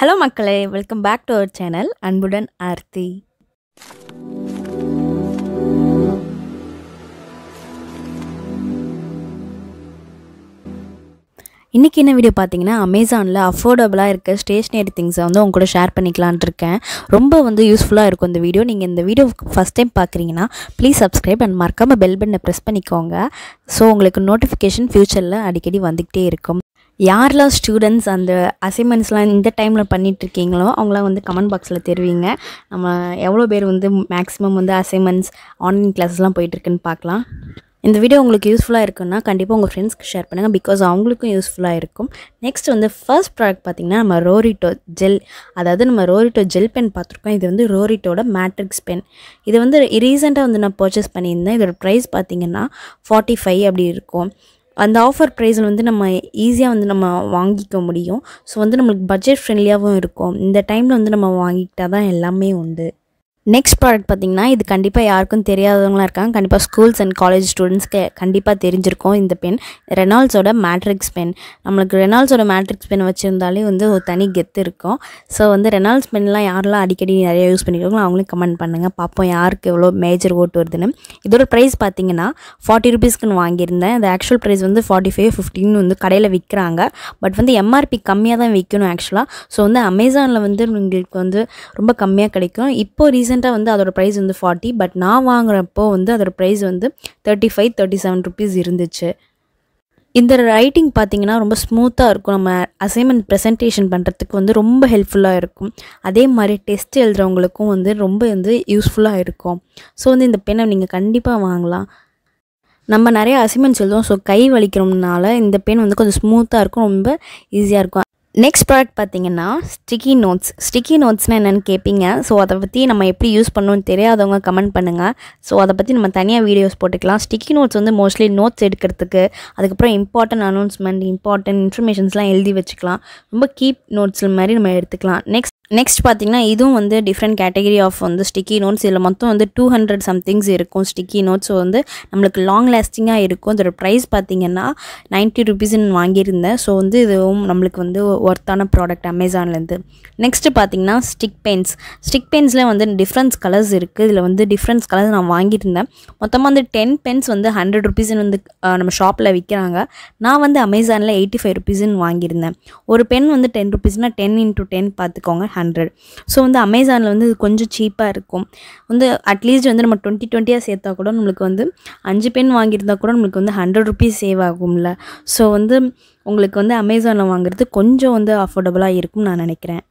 hello மக்களே welcome back to our channel அன்புடன் ஆர்த்தி இன்றைக்கி என்ன வீடியோ பார்த்தீங்கன்னா அமேசானில் அஃபோர்டபுளாக இருக்க ஸ்டேஷ்னரி திங்ஸை வந்து உங்க கூட ஷேர் பண்ணிக்கலான்ட்டு இருக்கேன் ரொம்ப வந்து யூஸ்ஃபுல்லாக இருக்கும் இந்த வீடியோ நீங்கள் இந்த வீடியோ ஃபஸ்ட் டைம் பார்க்குறீங்கன்னா ப்ளீஸ் சப்ஸ்கிரைப் அண்ட் மறக்காமல் பெல் பட்டனை ப்ரெஸ் பண்ணிக்கோங்க ஸோ உங்களுக்கு நோட்டிஃபிகேஷன் ஃப்யூச்சரில் அடிக்கடி வந்துக்கிட்டே இருக்கும் யாரெல்லாம் ஸ்டூடெண்ட்ஸ் அந்த அசைன்மெண்ட்ஸ்லாம் இந்த டைமில் பண்ணிட்டு இருக்கீங்களோ அவங்களாம் வந்து கமெண்ட் பாக்ஸில் தெரிவிங்க நம்ம எவ்வளோ பேர் வந்து மேக்ஸிமம் வந்து அசைன்மெண்ட்ஸ் ஆன்லைன் கிளாஸஸ்லாம் போயிட்டுருக்குன்னு பார்க்கலாம் இந்த வீடியோ உங்களுக்கு யூஸ்ஃபுல்லாக இருக்குன்னா கண்டிப்பாக உங்கள் ஃப்ரெண்ட்ஸ்க்கு ஷேர் பண்ணுங்கள் பிகாஸ் அவங்களுக்கும் யூஸ்ஃபுல்லாக இருக்கும் நெக்ஸ்ட் வந்து ஃபர்ஸ்ட் ப்ராடக்ட் பார்த்திங்கன்னா நம்ம ரோரிட்டோ ஜெல் அதாவது நம்ம ரோரிட்டோ ஜெல் பென் பார்த்துருக்கோம் இது வந்து ரோரிட்டோட மேட்ரிக்ஸ் பென் இது வந்து ரீசெண்டாக வந்து நான் பர்ச்சேஸ் பண்ணியிருந்தேன் இதோட ப்ரைஸ் பார்த்திங்கன்னா ஃபார்ட்டி ஃபைவ் அப்படி இருக்கும் அந்த ஆஃபர் ப்ரைஸில் வந்து நம்ம ஈஸியாக வந்து நம்ம வாங்கிக்க முடியும் ஸோ வந்து நம்மளுக்கு பட்ஜெட் ஃப்ரெண்ட்லியாகவும் இருக்கும் இந்த டைமில் வந்து நம்ம வாங்கிக்கிட்டால் தான் எல்லாமே உண்டு நெக்ஸ்ட் ப்ராடக்ட் பார்த்திங்கன்னா இது கண்டிப்பாக யாருக்கும் தெரியாதவங்களாம் இருக்காங்க கண்டிப்பாக ஸ்கூல்ஸ் அண்ட் காலேஜ் ஸ்டூடெண்ட்ஸ்க்கு கண்டிப்பாக தெரிஞ்சிருக்கும் இந்த பென் ரெனால்ட்ஸோட மேட்ரிக்ஸ் பென் நம்மளுக்கு ரெனால்ட்ஸோட மேட்ரிக்ஸ் பென் வச்சுருந்தாலே வந்து ஒரு தனி கெத்து இருக்கும் ஸோ வந்து ரெனால்ட்ஸ் பென்லாம் யாரெல்லாம் அடிக்கடி நிறைய யூஸ் பண்ணியிருக்காங்களோ அவங்களும் கமெண்ட் பண்ணுங்கள் பார்ப்போம் யாருக்கு எவ்வளோ மேஜர் ஓட்டு வருதுன்னு இதோட ப்ரைஸ் பார்த்தீங்கன்னா ஃபார்ட்டி ருபீஸ்க்குன்னு வாங்கியிருந்தேன் அந்த ஆக்சுவல் ப்ரைஸ் வந்து ஃபார்ட்டி ஃபைவ் ஃபிஃப்டின்னு வந்து கடையில் விற்கிறாங்க பட் வந்து எம்ஆர்பி கம்மியாக தான் விற்கணும் ஆக்சுவலாக ஸோ வந்து அமேசானில் வந்து உங்களுக்கு வந்து ரொம்ப கம்மியாக கிடைக்கும் இப்போ ரீசெண்டாக வந்து அதோட ப்ரைஸ் வந்து ஃபார்ட்டி பட் நான் வாங்குறப்போ வந்து அதோட ப்ரைஸ் வந்து thirty five thirty seven rupees இருந்துச்சு இந்த ரைட்டிங் பார்த்தீங்கன்னா ரொம்ப ஸ்மூத்தாக இருக்கும் நம்ம அசைன்மெண்ட் ப்ரெசன்டேஷன் பண்ணுறதுக்கு வந்து ரொம்ப ஹெல்ப்ஃபுல்லாக இருக்கும் அதே மாதிரி டெஸ்ட் எழுதுறவங்களுக்கும் வந்து ரொம்ப வந்து யூஸ்ஃபுல்லாக இருக்கும் ஸோ வந்து இந்த பெண்ணை நீங்கள் கண்டிப்பாக வாங்கலாம் நம்ம நிறைய அசைன்மெண்ட்ஸ் எழுதுவோம் ஸோ கை வலிக்கிறோம்னால இந்த பென் வந்து கொஞ்சம் ஸ்மூத்தாக இருக்கும் ரொம்ப ஈஸியாக இருக்கும் நெக்ஸ்ட் ப்ராடக்ட் பார்த்தீங்கன்னா ஸ்டிக்கி நோட்ஸ் ஸ்டிக்கி நோட்ஸ்னால் என்னென்னு கேட்பீங்க ஸோ அதை பற்றி நம்ம எப்படி யூஸ் பண்ணணும்னு தெரியாதவங்க கமெண்ட் பண்ணுங்கள் ஸோ அதை பற்றி நம்ம தனியாக வீடியோஸ் போட்டுக்கலாம் ஸ்டிக்கி நோட்ஸ் வந்து மோஸ்ட்லி நோட்ஸ் எடுக்கிறதுக்கு அதுக்கப்புறம் இம்பார்ட்டன்ட் அனௌன்ஸ்மெண்ட் இம்பார்ட்டன்ட் இன்ஃபர்மேஷன்ஸ்லாம் எழுதி வச்சுக்கலாம் ரொம்ப கீப் நோட்ஸ் மாதிரி நம்ம எடுத்துக்கலாம் நெக்ஸ்ட் நெக்ஸ்ட் பார்த்தீங்கன்னா இதுவும் வந்து டிஃப்ரெண்ட் கேட்டகரி ஆஃப் வந்து ஸ்டிக்கி நோட்ஸ் இதில் மொத்தம் வந்து டூ ஹண்ட்ரட் சம்திங்ஸ் இருக்கும் ஸ்டிக்கி நோட்ஸ் வந்து நம்மளுக்கு லாங் லாஸ்டிங்காக இருக்கும் இதோட ப்ரைஸ் பார்த்தீங்கன்னா நைன்ட்டி ருபீஸ்ன்னு வாங்கியிருந்தேன் ஸோ வந்து இதுவும் நம்மளுக்கு வந்து ஒர்த்தான ப்ராடக்ட் அமேசான்லேருந்து நெக்ஸ்ட்டு பார்த்தீங்கன்னா ஸ்டிக் பென்ஸ் ஸ்டிக் பென்ஸில் வந்து டிஃப்ரெண்ட்ஸ் கலர்ஸ் இருக்குது இதில் வந்து டிஃப்ரெண்ட்ஸ் கலர்ஸ் நான் வாங்கியிருந்தேன் மொத்தமாக வந்து டென் பென்ஸ் வந்து ஹண்ட்ரட் ருபீஸ்ன்னு வந்து நம்ம ஷாப்பில் விற்கிறாங்க நான் வந்து அமேசானில் எயிட்டி ஃபைவ் ருபீஸ்ன்னு வாங்கியிருந்தேன் ஒரு பென் வந்து டென் ருபீஸ்னால் டென் இன்ட்டு டென் பார்த்துக்கோங்க ஹண்ட்ரட் ஸோ வந்து அமேசானில் வந்து இது கொஞ்சம் சீப்பாக இருக்கும் வந்து அட்லீஸ்ட் வந்து நம்ம டுவெண்ட்டி டுவெண்ட்டியாக சேர்த்தா கூட நம்மளுக்கு வந்து அஞ்சு பென் வாங்கியிருந்தா கூட நம்மளுக்கு வந்து ஹண்ட்ரட் ருபீஸ் சேவ் ஆகும்ல ஸோ வந்து உங்களுக்கு வந்து அமேசானில் வாங்குறது கொஞ்சம் வந்து அஃபோர்டபுளாக இருக்கும்னு நான் நினைக்கிறேன்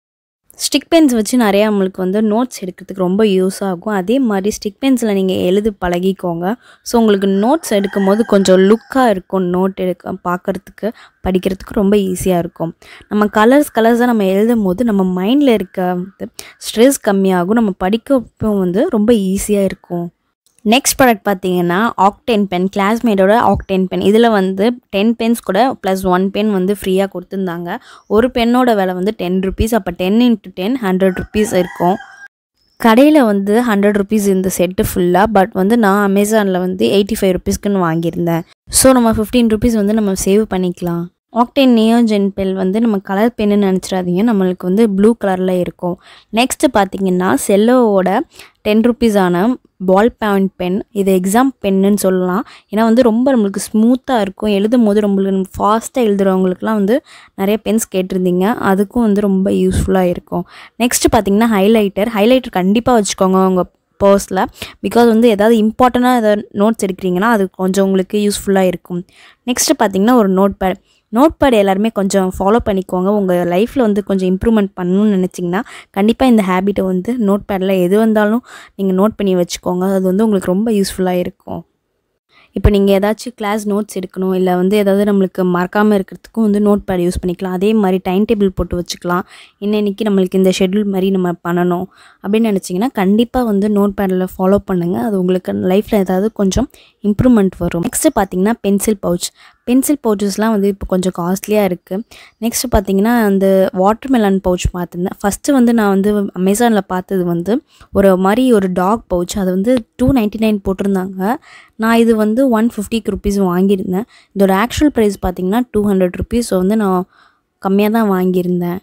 ஸ்டிக் பென்ஸ் வச்சு நிறையா நம்மளுக்கு வந்து நோட்ஸ் எடுக்கிறதுக்கு ரொம்ப யூஸ் ஆகும் அதே மாதிரி ஸ்டிக் பென்ஸில் நீங்கள் எழுதி பழகிக்கோங்க ஸோ உங்களுக்கு நோட்ஸ் எடுக்கும் போது கொஞ்சம் லுக்காக இருக்கும் நோட் எடுக்க பார்க்குறதுக்கு படிக்கிறதுக்கு ரொம்ப ஈஸியாக இருக்கும் நம்ம கலர்ஸ் கலர்ஸாக நம்ம எழுதும் போது நம்ம மைண்டில் இருக்க ஸ்ட்ரெஸ் கம்மியாகும் நம்ம படிக்கப்போ வந்து ரொம்ப ஈஸியாக இருக்கும் நெக்ஸ்ட் ப்ராடக்ட் பார்த்தீங்கன்னா ஆக்டென் பென் கிளாஸ்மேட்டோட ஆக்டென் பென் இதில் வந்து டென் பென்ஸ் கூட ப்ளஸ் ஒன் பென் வந்து ஃப்ரீயாக கொடுத்துருந்தாங்க ஒரு பென்னோட விலை வந்து டென் ருபீஸ் அப்போ ten into ten hundred rupees இருக்கும் கடையில் வந்து ஹண்ட்ரட் ருபீஸ் இந்த செட்டு ஃபுல்லாக பட் வந்து நான் அமேசானில் வந்து எயிட்டி ஃபைவ் ருபீஸ்க்குன்னு வாங்கியிருந்தேன் ஸோ நம்ம ஃபிஃப்டீன் ருபீஸ் வந்து நம்ம சேவ் பண்ணிக்கலாம் ஆக்டென் நியோஜென் பெல் வந்து நம்ம கலர் பென்னு நினச்சிடாதீங்க நம்மளுக்கு வந்து ப்ளூ கலரில் இருக்கும் நெக்ஸ்ட்டு பார்த்தீங்கன்னா செல்லோவோட டென் ருபீஸான பால் பாயிண்ட் பென் இது எக்ஸாம் பென்னுன்னு சொல்லலாம் ஏன்னா வந்து ரொம்ப நம்மளுக்கு ஸ்மூத்தாக இருக்கும் எழுதும் போது நம்மளுக்கு ஃபாஸ்ட்டாக எழுதுகிறவங்களுக்குலாம் வந்து நிறைய பென்ஸ் கேட்டிருந்தீங்க அதுக்கும் வந்து ரொம்ப யூஸ்ஃபுல்லாக இருக்கும் நெக்ஸ்ட்டு பார்த்தீங்கன்னா ஹைலைட்டர் ஹைலைட்டர் கண்டிப்பாக வச்சுக்கோங்க உங்கள் பர்ஸில் பிகாஸ் வந்து எதாவது இம்பார்ட்டண்ட்டாக எதாவது நோட்ஸ் எடுக்கிறீங்கன்னா அது கொஞ்சம் உங்களுக்கு யூஸ்ஃபுல்லாக இருக்கும் நெக்ஸ்ட்டு பார்த்தீங்கன்னா ஒரு நோட் பேட் நோட் பேட் எல்லாருமே கொஞ்சம் ஃபாலோ பண்ணிக்கோங்க உங்கள் லைஃப்பில் வந்து கொஞ்சம் இம்ப்ரூவ்மெண்ட் பண்ணணும்னு நினச்சிங்கன்னா கண்டிப்பாக இந்த ஹேபிட்டை வந்து நோட் பேடில் எது வந்தாலும் நீங்கள் நோட் பண்ணி வச்சுக்கோங்க அது வந்து உங்களுக்கு ரொம்ப யூஸ்ஃபுல்லாக இருக்கும் இப்போ நீங்கள் ஏதாச்சும் கிளாஸ் நோட்ஸ் எடுக்கணும் இல்லை வந்து ஏதாவது நம்மளுக்கு மறக்காமல் இருக்கிறதுக்கும் வந்து நோட் பேட் யூஸ் பண்ணிக்கலாம் அதே மாதிரி டைம் டேபிள் போட்டு வச்சுக்கலாம் இன்னைக்கு நம்மளுக்கு இந்த ஷெட்யூல் மாதிரி நம்ம பண்ணணும் அப்படின்னு நினச்சிங்கன்னா கண்டிப்பாக வந்து நோட் பேடில் ஃபாலோ பண்ணுங்கள் அது உங்களுக்கு லைஃப்பில் ஏதாவது கொஞ்சம் இம்ப்ரூவ்மெண்ட் வரும் நெக்ஸ்ட்டு பார்த்தீங்கன்னா பென்சில் பவுச் பென்சில் பவுச்சஸ்லாம் வந்து இப்போ கொஞ்சம் காஸ்ட்லியாக இருக்குது நெக்ஸ்ட்டு பார்த்தீங்கன்னா அந்த வாட்டர் மெலன் பவுச் பார்த்துருந்தேன் ஃபஸ்ட்டு வந்து நான் வந்து அமேசானில் பார்த்தது வந்து ஒரு மாதிரி ஒரு டாக் பவுச் அது வந்து டூ நைன்ட்டி நைன் போட்டிருந்தாங்க நான் இது வந்து ஒன் ஃபிஃப்டிக்கு ருபீஸ் வாங்கியிருந்தேன் இதோட ஆக்சுவல் ப்ரைஸ் பார்த்தீங்கன்னா டூ ஹண்ட்ரட் ருபீஸ் வந்து நான் கம்மியாக தான் வாங்கியிருந்தேன்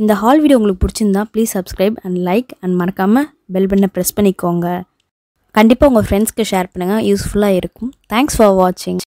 இந்த ஹால் வீடியோ உங்களுக்கு பிடிச்சிருந்தா please subscribe and like and மறக்காமல் பெல் பட்டனை ப்ரெஸ் பண்ணிக்கோங்க கண்டிப்பாக உங்கள் ஃப்ரெண்ட்ஸ்க்கு ஷேர் பண்ணுங்கள் யூஸ்ஃபுல்லாக இருக்கும் தேங்க்ஸ் ஃபார் வாட்சிங்